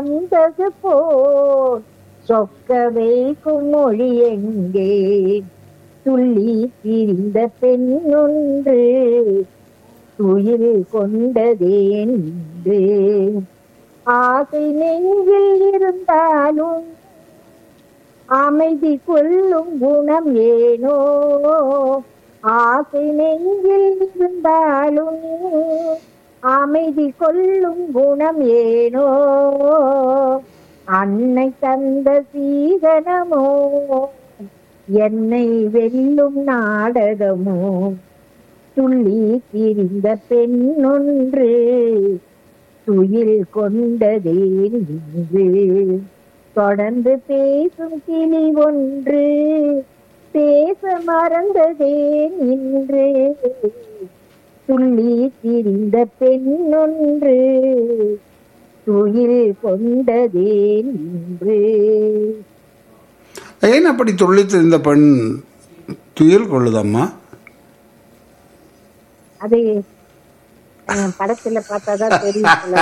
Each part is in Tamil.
வந்தது போல் சொக்க வைக்கும் மொழி எங்கே துள்ளி திரிந்த பெண்ணொன்று துயில் கொண்டதேன்று ஆசை நெஞ்சில் இருந்தாலும் அமைதி கொள்ளும் குணம் ஏனோ ஆசை நெஞ்சில் இருந்தாலும் அமைதி கொள்ளும் குணம் ஏனோ அன்னை தந்த சீதனமோ என்னை வெல்லும் நாடகமோ துள்ளி திரிந்த பெண்ணொன்று துயில் கொண்டதே நின்று தொடர்ந்து பேசும் கிளி ஒன்று பேச மறந்ததே நின்று துள்ளி திரிந்த பெண்ணொன்று துயில் கொண்டதே நின்று ஏன் அப்படி துள்ளித்து இந்த பெண் துயில் கொள்ளுதம்மா அது அஹ், படத்துல பார்த்தாதான் தெரியும் போல.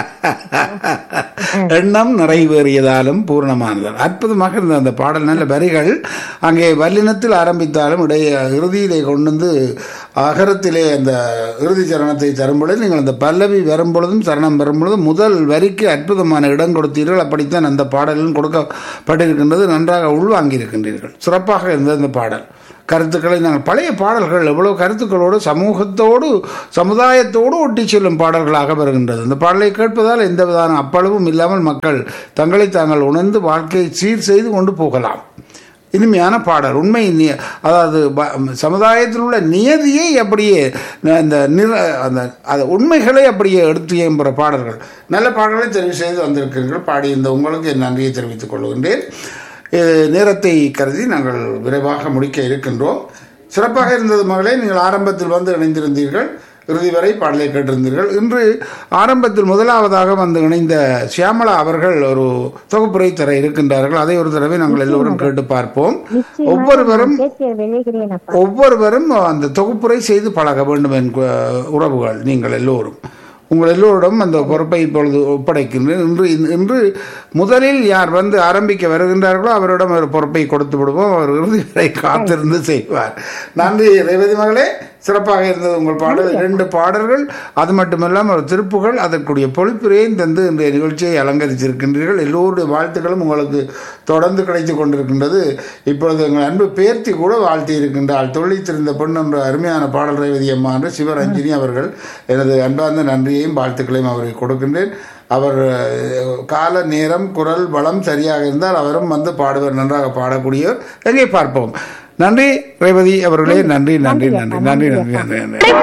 எண்ணம் நிறைவேறியதாலும் பூர்ணமானதால் அற்புதமாக இருந்த அந்த பாடல் நல்ல வரிகள் அங்கே வல்லினத்தில் ஆரம்பித்தாலும் இடைய இறுதியிலே கொண்டு வந்து அகரத்திலே அந்த இறுதி சரணத்தை தரும் பொழுது நீங்கள் அந்த பல்லவி வரும் பொழுதும் சரணம் வரும் பொழுதும் முதல் வரிக்கு அற்புதமான இடம் கொடுத்தீர்கள் அப்படித்தான் அந்த பாடலும் கொடுக்கப்பட்டிருக்கின்றது நன்றாக உள்வாங்கியிருக்கின்றீர்கள் சிறப்பாக இருந்தது அந்த பாடல் கருத்துக்களை நாங்கள் பழைய பாடல்கள் எவ்வளவு கருத்துக்களோடு சமூகத்தோடு சமுதாயத்தோடு ஒட்டி செல்லும் பாடல்களாக வருகின்றது இந்த பாடலை கேட்பதால் எந்த விதமான அப்பளவும் இல்லாமல் மக்கள் தங்களை தாங்கள் உணர்ந்து வாழ்க்கையை சீர் செய்து கொண்டு போகலாம் இனிமையான பாடல் உண்மை நி- அதாவது ப- சமுதாயத்தில் உள்ள நியதியை அப்படியே அந்த நிற அந்த அந்த உண்மைகளை அப்படியே எடுத்து எம்புற பாடல்கள் நல்ல பாடல்களை தெரிவு செய்து வந்திருக்கிறீர்கள் பாடியிருந்த உங்களுக்கு என் நன்றியை தெரிவித்துக் கொள்கின்றேன் இது நேரத்தை கருதி நாங்கள் விரைவாக முடிக்க இருக்கின்றோம் சிறப்பாக இருந்தது மகளே நீங்கள் ஆரம்பத்தில் வந்து இணைந்திருந்தீர்கள் இறுதி வரை பாடலை கேட்டிருந்தீர்கள் இன்று ஆரம்பத்தில் முதலாவதாக வந்து இணைந்த சியாமளா அவர்கள் ஒரு தொகுப்புரை தர இருக்கின்றார்கள் அதை ஒரு தடவை நாங்கள் எல்லோரும் கேட்டு பார்ப்போம் நிச்சயமாக ஒவ்வொருவரும் நான் கேட்க விளைகிறேன் அப்பா ஒவ்வொருவரும் அந்த தொகுப்புரை செய்து பழக வேண்டும் என் கு- உறவுகள் நீங்கள் எல்லோரும் உங்கள் எல்லோரிடம் அந்த பொறுப்பை இப்பொழுது ஒப்படைக்கின்றேன் இன்று இன்று முதலில் யார் வந்து ஆரம்பிக்க வருகின்றார்களோ அவரிடம் ஒரு பொறுப்பை கொடுத்து விடுவோம் அவர் இறுதி வரை காத்திருந்து செய்வார் நன்றி ரேவதி மகளே சிறப்பாக இருந்தது உங்கள் பாடல் இரண்டு பாடல்கள் அது மட்டுமல்லாமல் ஒரு திருப்புகள் அதற்குரிய பொழிப்புரையும் தந்து இன்றைய நிகழ்ச்சியை அலங்கரித்திருக்கின்றீர்கள் எல்லோருடைய வாழ்த்துக்களும் உங்களுக்கு தொடர்ந்து கிடைத்துக் கொண்டிருக்கின்றது இப்பொழுது எங்கள் அன்பு பேர்த்தி கூட வாழ்த்தி இருக்கின்றாள் தொழித்திருந்த பொன் என்ற அருமையான பாடல் ரேவதி அம்மா என்று சிவரஞ்சினி அவர்கள் எனது அன்பார்ந்த நன்றியையும் வாழ்த்துக்களையும் அவருக்கு கொடுக்கின்றேன் அவர் அஹ், கால நேரம் குரல் வளம் சரியாக இருந்தால் அவரும் வந்து பாடுவர் நன்றாக பாடக்கூடியவர் எங்கே பார்ப்போம் நன்றி ரேவதி அவர்களே நன்றி நன்றி நன்றி நன்றி நன்றி நன்றி நன்றி